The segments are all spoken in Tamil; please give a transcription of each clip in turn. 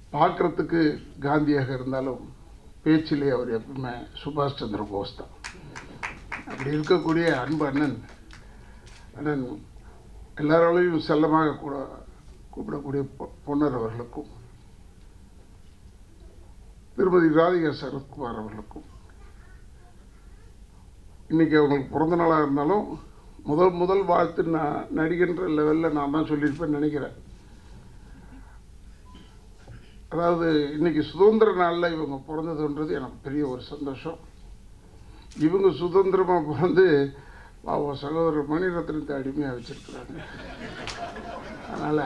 பார்க்குறதுக்கு காந்தியாக இருந்தாலும் பேச்சிலே அவர் எப்பவுமே சுபாஷ் சந்திர போஸ் தான் அப்படி இருக்கக்கூடிய அன்பு அண்ணன் அண்ணன் எல்லாராலையும் செல்லமாக கூட கூப்பிடக்கூடிய பொ- பொன்னர் அவர்களுக்கும் திருமதி ராதிகா சரத்குமார் அவர்களுக்கும் இன்னைக்கு அவங்களுக்கு பிறந்த நாளாக இருந்தாலும் முதல் முதல் வாழ்த்து நான் நடிகன்ற லெவலில் நான் தான் சொல்லியிருப்பேன்னு நினைக்கிறேன் அதாவது இன்னைக்கு சுதந்திர நாளில் இவங்க பிறந்ததுன்றது எனக்கு பெரிய ஒரு சந்தோஷம் இவங்க சுதந்திரமாக பிறந்து பாவம் சகோதரர் மணிரத்னத்தை அடிமையாக வச்சிருக்கிறாங்க அதனால்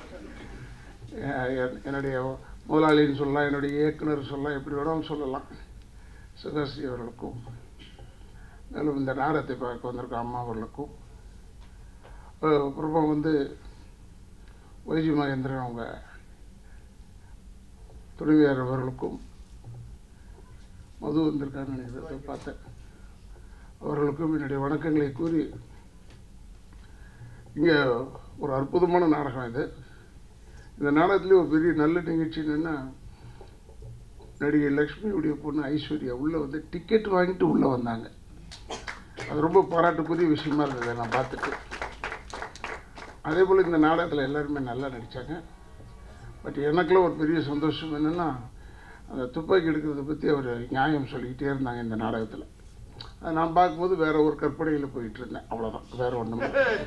என்னுடைய முதலாளின்னு சொல்லலாம் என்னுடைய இயக்குனர் சொல்லலாம் எப்படி வேணாலும் சொல்லலாம் சுகாஸ்ரீ அவர்களுக்கும் மேலும் இந்த நாடகத்தை பார்க்க வந்திருக்க அம்மா அவர்களுக்கும் அஹ் அப்புறமா வந்து வைஜி மகேந்திரன் அவங்க துணைவியார் அவர்களுக்கும் மது வந்திருக்கான்னு நினைக்கிறத பார்த்தேன் அவர்களுக்கும் என்னுடைய வணக்கங்களை கூறி இங்கே ஒரு அற்புதமான நாடகம் இது இந்த நாடகத்துலேயே ஒரு பெரிய நல்ல நிகழ்ச்சி என்னென்னா நடிகை லக்ஷ்மியுடைய பொண்ணு ஐஸ்வர்யா உள்ளே வந்து டிக்கெட் வாங்கிட்டு உள்ளே வந்தாங்க அது ரொம்ப பாராட்டுக்குரிய விஷயமா இருந்தது நான் பார்த்துட்டு அதே போல் இந்த நாடகத்தில் எல்லாருமே நல்லா நடித்தாங்க பட் எனக்குள்ள ஒரு பெரிய சந்தோஷம் என்னென்னா அந்த துப்பாக்கி எடுக்கிறத பற்றி அவர் நியாயம் சொல்லிக்கிட்டே இருந்தாங்க இந்த நாடகத்தில் அதை நான் பார்க்கும்போது வேற ஒரு கற்பனையில் போயிட்டு இருந்தேன் அவ்வளோதான் வேற ஒன்றும்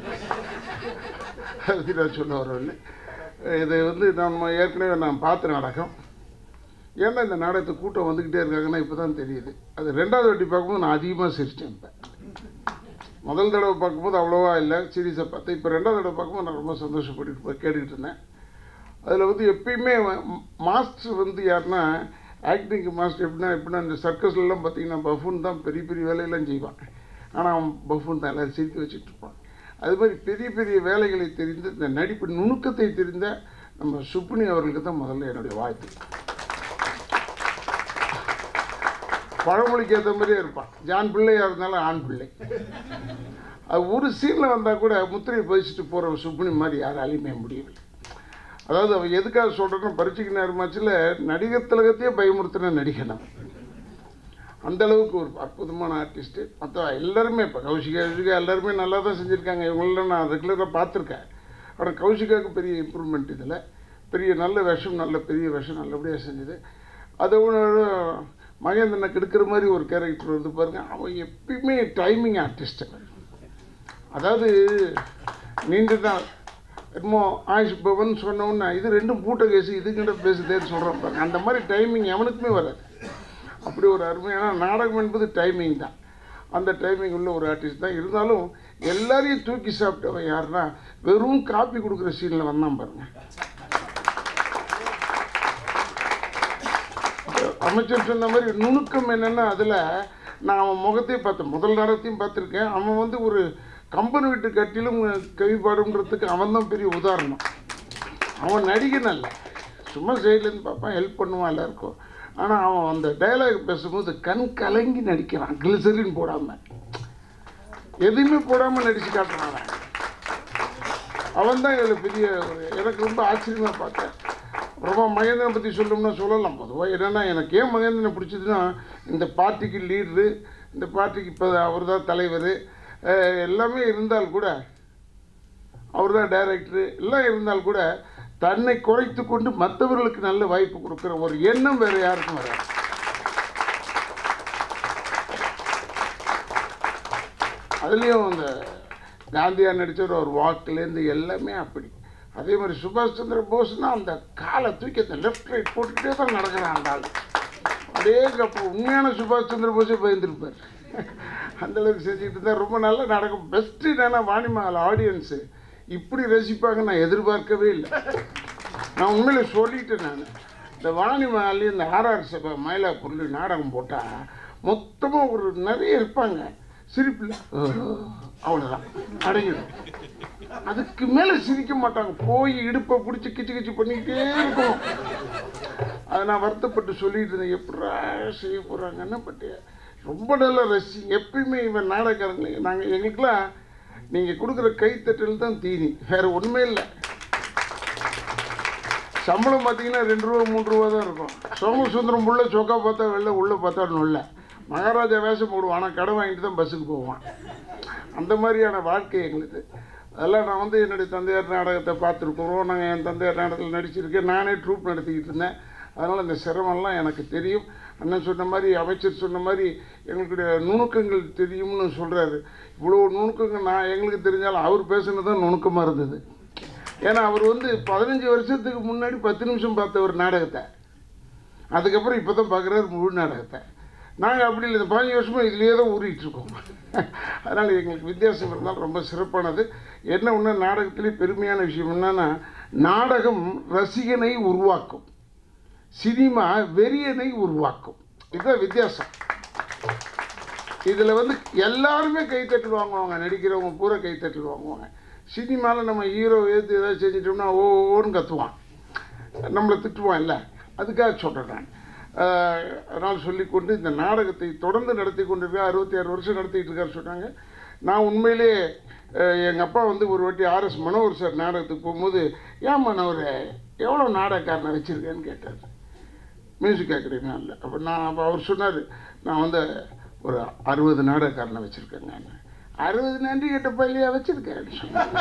அது நான் சொல்ல வரவில்லை இதை வந்து நம்ம ஏற்கனவே நான் பார்த்த நாடகம் ஏன்னா இந்த நாடகத்துக்கு கூட்டம் வந்துக்கிட்டே இருக்காங்கன்னா இப்போ தான் தெரியுது அது ரெண்டாவது வாட்டி பார்க்கும்போது நான் அதிகமாக சிரிச்சேன் இப்போ முதல் தடவை பார்க்கும்போது அவ்வளோவா இல்லை சீரியஸாக பார்த்தேன் இப்போ ரெண்டாவது தடவை பார்க்கும்போது நான் ரொம்ப சந்தோஷப்பட்டு போய் கேட்டுக்கிட்டு இருந்தேன் அதில் வந்து எப்பயுமே மாஸ்டர் வந்து யாருன்னா ஆக்டிங் மாஸ்டர் எப்படின்னா எப்படின்னா இந்த சர்க்கஸ்லாம் பார்த்தீங்கன்னா பஃபூன் தான் பெரிய பெரிய வேலையெல்லாம் செய்வான் ஆனால் அவன் பஃபூன் தான் எல்லாரும் சிரிக்க வச்சுட்டு இருப்பான் அது மாதிரி பெரிய பெரிய வேலைகளை தெரிந்த இந்த நடிப்பு நுணுக்கத்தை தெரிந்த நம்ம சுப்னி அவர்களுக்கு தான் முதல்ல என்னுடைய வாழ்த்து பழமொழிக்கு ஏற்ற மாதிரியே இருப்பான் ஜான் பிள்ளையா இருந்தாலும் ஆண் பிள்ளை அது ஒரு சீனில் வந்தால் கூட முத்திரையை பதிச்சுட்டு போகிற சுப்னி மாதிரி யாராலையுமே முடியல அதாவது அவன் எதுக்காக சொல்கிறேன்னா பரீட்சைக்கு நேரமாச்சில் நடிகர் திலகத்தையே பயமுறுத்தின நடிகன் அவன் அந்த அளவுக்கு ஒரு அற்புதமான ஆர்டிஸ்ட்டு மற்ற எல்லாருமே இப்போ கௌஷிகா கௌஷிகா எல்லாருமே நல்லா தான் செஞ்சுருக்காங்க இவங்களெல்லாம் நான் ரெகுலராக பார்த்துருக்கேன் ஆனால் கௌஷிகாவுக்கு பெரிய இம்ப்ரூவ்மெண்ட் இதில் பெரிய நல்ல விஷம் நல்ல பெரிய விஷம் நல்லபடியாக செஞ்சது அதை விட மகேந்திரனை கெடுக்கிற மாதிரி ஒரு கேரக்டர் வந்து பாருங்க அவன் எப்பயுமே டைமிங் ஆர்டிஸ்ட் அதாவது நீண்ட நாள் என்னமோ ஆயுஷ் பவன் சொன்னோன்னா இது ரெண்டும் பூட்ட கேசு இதுக்கிட்ட பேசுதேன்னு சொல்கிறேன் பாருங்க அந்த மாதிரி டைமிங் எவனுக்குமே வராது அப்படி ஒரு அருமையான நாடகம் என்பது டைமிங் தான் அந்த டைமிங் உள்ள ஒரு ஆர்டிஸ்ட் தான் இருந்தாலும் எல்லாரையும் தூக்கி சாப்பிட்டவன் யாருன்னா வெறும் காப்பி கொடுக்குற சீனில் வந்தான் பாருங்க அமைச்சர் சொன்ன மாதிரி நுணுக்கம் என்னன்னா அதில் நான் அவன் முகத்தையும் பார்த்தேன் முதல் நாடகத்தையும் பார்த்துருக்கேன் அவன் வந்து ஒரு கம்பன் வீட்டு கட்டிலும் கவி பாடுன்றதுக்கு அவன் தான் பெரிய உதாரணம் அவன் நடிகன் அல்ல சும்மா சைட்லேருந்து பார்ப்பான் ஹெல்ப் பண்ணுவான் எல்லாருக்கும் ஆனால் அவன் அந்த டயலாக் பேசும்போது கண் கலங்கி நடிக்கிறான் கிளிசரின் போடாமல் எதுவுமே போடாமல் நடிச்சு காட்டுறான் அவன் அவன் தான் இதில் பெரிய ஒரு எனக்கு ரொம்ப ஆச்சரியமாக பார்த்தேன் அப்புறமா மகேந்திரனை பற்றி சொல்லணும்னா சொல்லலாம் பொதுவாக என்னென்னா எனக்கு ஏன் மகேந்திரனை பிடிச்சதுன்னா இந்த பார்ட்டிக்கு லீடரு இந்த பார்ட்டிக்கு இப்போ அவர் தான் தலைவர் எல்லாமே இருந்தால் கூட அவர் தான் டைரக்டரு எல்லாம் இருந்தால் கூட தன்னை குறைத்து கொண்டு மற்றவர்களுக்கு நல்ல வாய்ப்பு கொடுக்குற ஒரு எண்ணம் வேறு யாருக்கும் வராது அதுலேயும் அந்த காந்தியா நடித்தவர் ஒரு வாக்குலேருந்து எல்லாமே அப்படி அதே மாதிரி சுபாஷ் சந்திர போஸ்னா அந்த காலை தூக்கி அந்த லெஃப்ட் ரைட் போட்டுக்கிட்டே தான் நடக்கிறான் அந்த ஆள் அப்படியே அப்போ உண்மையான சுபாஷ் சந்திர போஸே பயந்துருப்பார் அந்த அளவுக்கு செஞ்சுக்கிட்டு இருந்தா ரொம்ப நல்லா நடக்கும் பெஸ்ட்டு என்னன்னா வாணிமகல் ஆடியன்ஸு இப்படி ரசிப்பாங்க நான் எதிர்பார்க்கவே இல்லை நான் உண்மையில சொல்லிட்டேன் நான் இந்த வாணிமகல் இந்த ஆர்ஆர் சபை மயிலாப்பூர்ல நாடகம் போட்டால் மொத்தமாக ஒரு நிறைய இருப்பாங்க சிரிப்பில் அவ்வளோதான் அடங்கிடும் அதுக்கு மேலே சிரிக்க மாட்டாங்க போய் இடுப்பை பிடிச்சி கிச்சு கிச்சு பண்ணிக்கிட்டே இருக்கும் அதை நான் வருத்தப்பட்டு சொல்லிட்டு இருந்தேன் எப்படா செய்ய போகிறாங்கன்னு பட் ரொம்ப நல்ல ரசி எப்பயுமே இவன் நாடகக்காரங்க நாங்கள் எங்களுக்கெல்லாம் நீங்கள் கொடுக்குற கைத்தட்டல் தான் தீனி வேற ஒன்றுமே இல்லை சம்பளம் பார்த்தீங்கன்னா ரெண்டு ரூபா மூணு ரூபா தான் இருக்கும் சோமசுந்தரம் புள்ள சொக்கா பார்த்தா வெளில உள்ளே பார்த்தா நொல்ல மகாராஜா வேஷம் போடுவான் ஆனால் கடன் வாங்கிட்டு தான் பஸ்ஸுக்கு போவான் அந்த மாதிரியான வாழ்க்கை எங்களுக்கு அதெல்லாம் நான் வந்து என்னுடைய தந்தையார் நாடகத்தை பார்த்துருக்குறோம் நாங்கள் என் தந்தையார் நாடகத்தில் நடிச்சிருக்கேன் நானே ட்ரூப் நடத்திக்கிட்டு இருந்தேன் அதனால் இந்த சிரமம்லாம் எனக்கு தெரியும் அண்ணன் சொன்ன மாதிரி அமைச்சர் சொன்ன மாதிரி எங்களுடைய நுணுக்கங்கள் தெரியும்னு சொல்கிறாரு இவ்வளோ நுணுக்கங்கள் நான் எங்களுக்கு தெரிஞ்சாலும் அவர் பேசுனது தான் நுணுக்கமாக இருந்தது ஏன்னா அவர் வந்து பதினஞ்சு வருஷத்துக்கு முன்னாடி பத்து நிமிஷம் பார்த்த ஒரு நாடகத்தை அதுக்கப்புறம் இப்போ தான் பார்க்குறாரு முழு நாடகத்தை நாங்கள் அப்படி இல்லை இந்த பதினஞ்சு வருஷமாக இதுலேயே தான் ஊறிட்டு இருக்கோம் அதனால் எங்களுக்கு வித்தியாசம் இருந்தால் ரொம்ப சிறப்பானது என்ன ஒன்று நாடகத்திலே பெருமையான விஷயம் என்னன்னா நாடகம் ரசிகனை உருவாக்கும் சினிமா வெறியனை உருவாக்கும் இதுதான் வித்தியாசம் இதில் வந்து எல்லாருமே கைத்தட்டல் வாங்குவாங்க நடிக்கிறவங்க பூரா கைத்தட்டல் வாங்குவாங்க சினிமாவில் நம்ம ஹீரோ ஏற்று ஏதாவது செஞ்சிட்டோம்னா ஓ ஓன்னு கத்துவான் நம்மளை திட்டுவான் இல்லை அதுக்காக சொல்கிறேன் நான் ஆஹ் அதனால் சொல்லிக்கொண்டு இந்த நாடகத்தை தொடர்ந்து நடத்தி கொண்டிருக்க அறுபத்தி ஆறு வருஷம் நடத்திட்டு இருக்காரு சொன்னாங்க நான் உண்மையிலே எங்கள் அப்பா வந்து ஒரு வாட்டி ஆர்எஸ் மனோகர் சார் நாடகத்துக்கு போகும்போது ஏன் மனோர் எவ்வளோ நாடகக்காரனை வச்சுருக்கேன்னு கேட்டார் மியூசிக் அகாடமி இல்லை அப்போ நான் அப்போ அவர் சொன்னார் நான் வந்து ஒரு அறுபது நாடகக்காரனை வச்சுருக்கேங்க அறுபது நன்றி கெட்ட பள்ளியா வச்சுருக்கேன் சொன்னேன்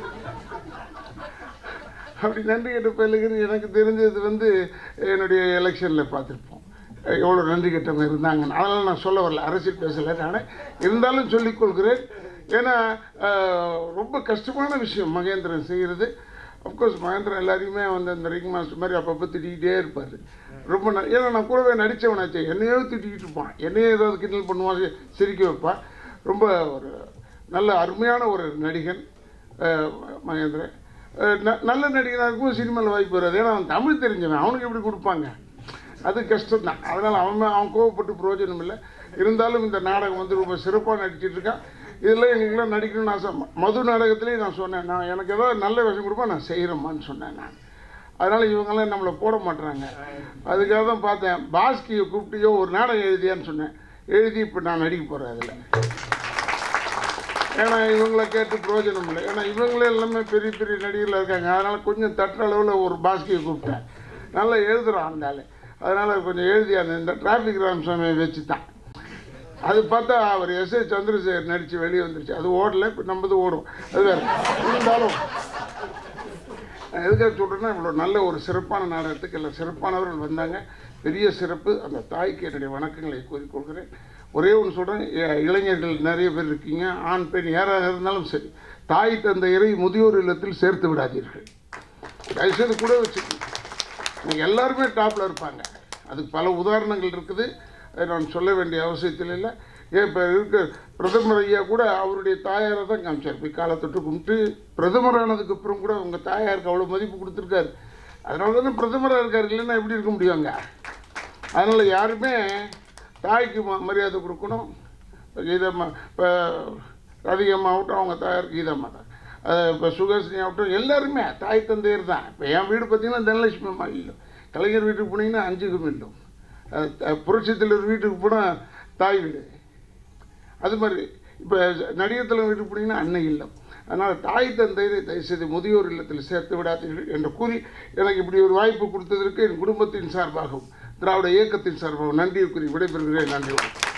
அப்படி நன்றி கெட்ட பயிலுக்குன்னு எனக்கு தெரிஞ்சது வந்து என்னுடைய எலெக்ஷனில் பார்த்துருப்போம் எவ்வளோ நன்றி கெட்டவங்க இருந்தாங்கன்னு அதனால் நான் சொல்ல வரல அரசியல் பேசலை நான் இருந்தாலும் சொல்லிக் கொள்கிறேன் ஏன்னா ஆஹ், ரொம்ப கஷ்டமான விஷயம் மகேந்திரன் செய்கிறது அஃப்கோர்ஸ் மகேந்திரன் எல்லாரையுமே வந்து அந்த ரிங் மாஸ்டர் மாதிரி அப்பப்போ திட்டிக்கிட்டே இருப்பார் ரொம்ப ந- ஏன்னா நான் கூடவே நடித்தவனாச்சே என்னையோ திட்டிக்கிட்டு இருப்பான் என்னையே ஏதாவது கிண்டல் பண்ணுவான் சி- சிரிக்க வைப்பான் ரொம்ப ஒரு நல்ல அருமையான ஒரு நடிகன் அஹ், மகேந்திரன் அஹ், ந- நல்ல நடிகனாக இருக்கும் சினிமாவில் வாய்ப்பு வராது ஏன்னா அவன் தமிழ் தெரிஞ்சவன் அவனுக்கு எப்படி கொடுப்பாங்க அது கஷ்டம்தான் அதனால் அவன் மே- அவன் கோவப்பட்டு பிரயோஜனம் இல்லை இருந்தாலும் இந்த நாடகம் வந்து ரொம்ப சிறப்பாக நடிச்சிட்டு இருக்கான் இதில் எங்களுக்குலாம் நடிக்கணும்னு ஆசை ம- மது நாடகத்திலேயே நான் சொன்னேன் நான் எனக்கு ஏதாவது நல்ல விஷயம் கொடுப்பா நான் செய்கிறேம்மான்னு சொன்னேன் நான் அதனால் இவங்கெல்லாம் நம்மளை போட மாட்டுறாங்க அதுக்காக தான் பார்த்தேன் பாஸ்கியை கூப்பிட்டு "யோ, ஒரு நாடகம் எழுதியான்னு சொன்னேன் எழுதி இப்போ நான் நடிக்க போகிறேன் அதில் ஏன்னா இவங்களை கேட்டு பிரயோஜனம் இல்லை ஏன்னா இவங்களே எல்லாமே பெரிய பெரிய நடிகர்கள் இருக்காங்க அதனால் கொஞ்சம் தட்டுற அளவில் ஒரு பாஸ்கியை கூப்பிட்டேன் நல்லா எழுதுகிறான் அந்த ஆள் அதனால் கொஞ்சம் எழுதி அந்த இந்த டிராஃபிக் ராமசாமியை வச்சு தான் அது பார்த்தா அவர் எஸ் ஏ சந்திரசேகர் நடித்து வெளியே வந்துருச்சு அது ஓடல இப்போ நம்மது ஓடும் அது வேறு இருந்தாலும் நான் எதுக்காக சொல்கிறேன்னா இவ்வளோ நல்ல ஒரு சிறப்பான நாடகத்துக்கு எல்லாம் சிறப்பானவர்கள் வந்தாங்க பெரிய சிறப்பு அந்த தாய்க்கு என்னுடைய வணக்கங்களை கூறிக்கொள்கிறேன் ஒரே ஒன்று சொல்கிறேன் இளைஞர்கள் நிறைய பேர் இருக்கீங்க ஆண் பெண் யாராக இருந்தாலும் சரி தாய் தந்தையரை முதியோர் இல்லத்தில் சேர்த்து விடாதீர்கள் தயவுசெய்து கூட வச்சுக்கோங்க நீங்கள் எல்லாருமே டாப்பில் இருப்பாங்க அதுக்கு பல உதாரணங்கள் இருக்குது அதை நான் சொல்ல வேண்டிய அவசியத்தில் இல்லை ஏன் இப்போ இருக்க பிரதமர் ஐயா கூட அவருடைய தாயாரை தான் காமிச்சார் போய் காலை தொட்டு கும்பிட்டு பிரதமர் ஆனதுக்கு அப்புறம் கூட உங்கள் தாயாருக்கு அவ்வளோ மதிப்பு கொடுத்துருக்காரு அதனால தானே பிரதமராக இருக்காரு இல்லைன்னா எப்படி இருக்க முடியுங்க அதனால் யாருமே தாய்க்கு ம- மரியாதை கொடுக்கணும் இப்போ கீதம்மா இப்போ ராதிகம்மா ஆகட்டும் அவங்க தாயார் கீதம்மா தான் இப்போ சுகாசினி ஆகட்டும் எல்லாருமே தாய் தந்தையர் தான் இப்போ என் வீடு பார்த்தீங்கன்னா தனலட்சுமி அம்மா இல்லம் கலைஞர் வீட்டுக்கு போனீங்கன்னா அஞ்சுக்கும் இல்லம் புரட்சி தலைவர் வீட்டுக்கு போனால் தாய் வீடு அது மாதிரி இப்போ நடிகர் தலைவர் வீட்டுக்கு போனீங்கன்னா அன்னை இல்லம் அதனால் தாய் தந்தையரை தயவுசெய்து முதியோர் இல்லத்தில் சேர்த்து விடாதீர்கள் என்று கூறி எனக்கு இப்படி ஒரு வாய்ப்பு கொடுத்ததற்கு என் குடும்பத்தின் சார்பாகவும் திராவிட இயக்கத்தின் சார்பாகவும் நன்றியை கூறி விடைபெறுகிறேன் நன்றி வணக்கம்